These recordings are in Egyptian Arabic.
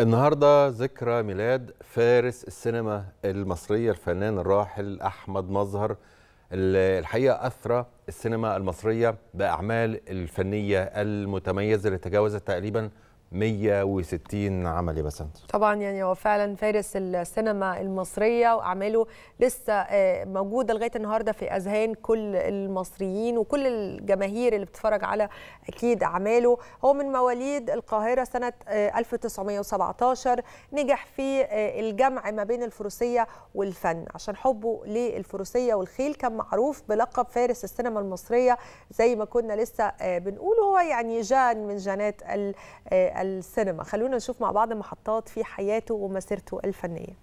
النهارده ذكرى ميلاد فارس السينما المصريه الفنان الراحل احمد مظهر اللي الحقيقه اثرى السينما المصريه باعمال الفنيه المتميزه اللي تجاوزت تقريبا 160 عمل يا بسنت طبعا يعني هو فعلا فارس السينما المصريه واعماله لسه موجوده لغايه النهارده في اذهان كل المصريين وكل الجماهير اللي بتتفرج على اكيد اعماله هو من مواليد القاهره سنه 1917 نجح في الجمع ما بين الفروسيه والفن عشان حبه للفروسيه والخيل كان معروف بلقب فارس السينما المصريه زي ما كنا لسه بنقول هو يعني جان من جانات السينما خلونا نشوف مع بعض محطات في حياته ومسيرته الفنيه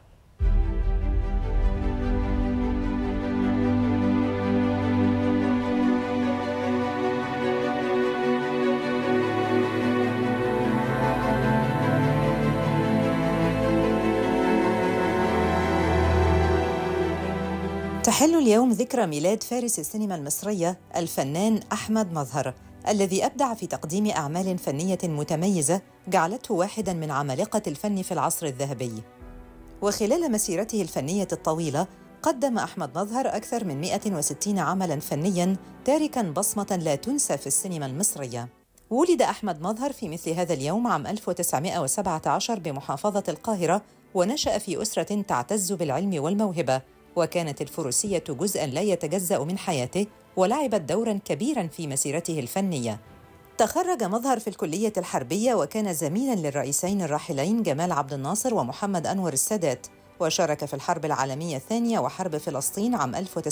تحل اليوم ذكرى ميلاد فارس السينما المصرية الفنان أحمد مظهر الذي أبدع في تقديم أعمال فنية متميزة جعلته واحداً من عمالقة الفن في العصر الذهبي. وخلال مسيرته الفنية الطويلة قدم أحمد مظهر أكثر من 160 عملاً فنياً تاركاً بصمة لا تنسى في السينما المصرية. ولد أحمد مظهر في مثل هذا اليوم عام 1917 بمحافظة القاهرة ونشأ في أسرة تعتز بالعلم والموهبة وكانت الفروسية جزءاً لا يتجزأ من حياته ولعبت دورا كبيرا في مسيرته الفنيه تخرج مظهر في الكليه الحربيه وكان زميلا للرئيسين الراحلين جمال عبد الناصر ومحمد انور السادات وشارك في الحرب العالميه الثانيه وحرب فلسطين عام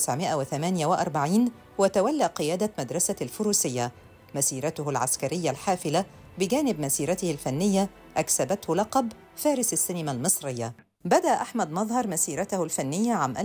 1948 وتولى قياده مدرسه الفروسيه مسيرته العسكريه الحافله بجانب مسيرته الفنيه اكسبته لقب فارس السينما المصريه بدأ أحمد مظهر مسيرته الفنية عام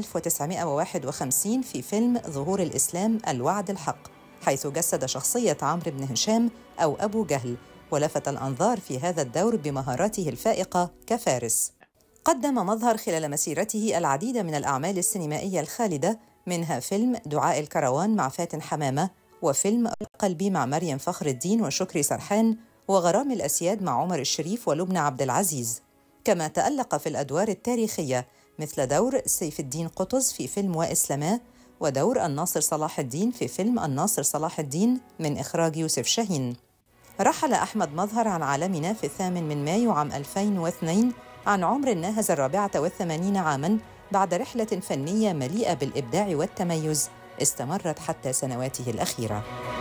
1951 في فيلم ظهور الإسلام الوعد الحق حيث جسد شخصية عمرو بن هشام أو أبو جهل ولفت الأنظار في هذا الدور بمهاراته الفائقة كفارس قدم مظهر خلال مسيرته العديد من الأعمال السينمائية الخالدة منها فيلم دعاء الكروان مع فاتن حمامة وفيلم قلبي مع مريم فخر الدين وشكري سرحان وغرام الأسياد مع عمر الشريف ولبنى عبد العزيز كما تألق في الأدوار التاريخية مثل دور سيف الدين قطز في فيلم وإسلاماه ودور الناصر صلاح الدين في فيلم الناصر صلاح الدين من إخراج يوسف شاهين رحل أحمد مظهر عن عالمنا في الثامن من مايو عام 2002 عن عمر ناهز الرابعة والثمانين عاماً بعد رحلة فنية مليئة بالإبداع والتميز استمرت حتى سنواته الأخيرة